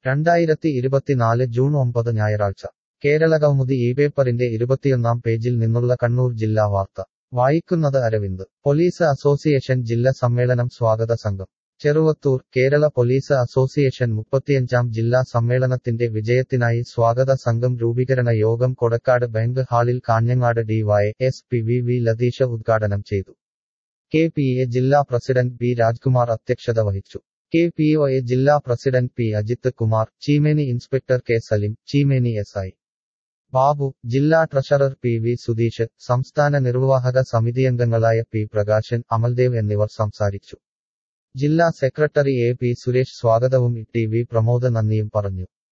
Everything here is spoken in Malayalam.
രണ്ടായിരത്തി ഇരുപത്തിനാല് ജൂൺ ഒമ്പത് ഞായറാഴ്ച കേരളകൗമുദി ഈ പേപ്പറിന്റെ ഇരുപത്തിയൊന്നാം പേജിൽ നിന്നുള്ള കണ്ണൂർ ജില്ലാ വാർത്ത വായിക്കുന്നത് അരവിന്ദ് പോലീസ് അസോസിയേഷൻ ജില്ലാ സമ്മേളനം സ്വാഗത സംഘം ചെറുവത്തൂർ കേരള പോലീസ് അസോസിയേഷൻ മുപ്പത്തിയഞ്ചാം ജില്ലാ സമ്മേളനത്തിന്റെ വിജയത്തിനായി സ്വാഗത സംഘം രൂപീകരണ യോഗം കൊടക്കാട് ബാങ്ക് ഹാളിൽ Kanhangad DY S P V V Latheesha ഉദ്ഘാടനം ചെയ്തു കെ പി എ ജില്ലാ പ്രസിഡന്റ് ബി രാജ്കുമാർ അധ്യക്ഷത വഹിച്ചു കെ പി ഒ എ ജില്ലാ president P Ajith Kumar Cheemeni inspector K Salim Cheemeni S I Babu ജില്ലാ ട്രഷറർ പി വി സുധീഷ് സംസ്ഥാന നിർവാഹക സമിതിയംഗങ്ങളായ പി പ്രകാശൻ അമൽദേവ് എന്നിവർ സംസാരിച്ചു ജില്ലാ സെക്രട്ടറി എ പി സുരേഷ് സ്വാഗതവും ടി വി പ്രമോദ് നന്ദിയും പറഞ്ഞു